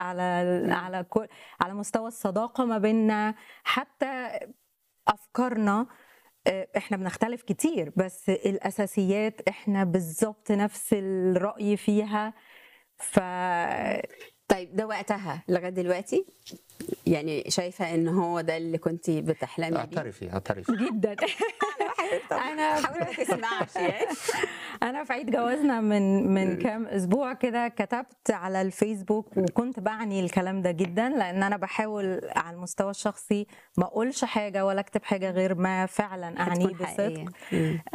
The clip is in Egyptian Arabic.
على إمم. على كل على مستوى الصداقة ما بيننا حتى أفكارنا آآ إحنا بنختلف كتير، بس الأساسيات إحنا بالضبط نفس الرأي فيها، ف طيب ده وقتها لغاية دلوقتي؟ يعني شايفة إن هو ده اللي كنتِ بتحلمي بيه؟ اعترفي، اعترفي. جدًا أنا حاولي ما تسمعش يعني. أنا في عيد جوازنا من من إمم. كام أسبوع كده كتبت على الفيسبوك وكنت باعني الكلام ده جدًا، لإن أنا باحاول على المستوى الشخصي ما أقولش حاجة ولا أكتب حاجة غير ما فعلًا أعنيه هتكون بصدق. حقيقية. إمم.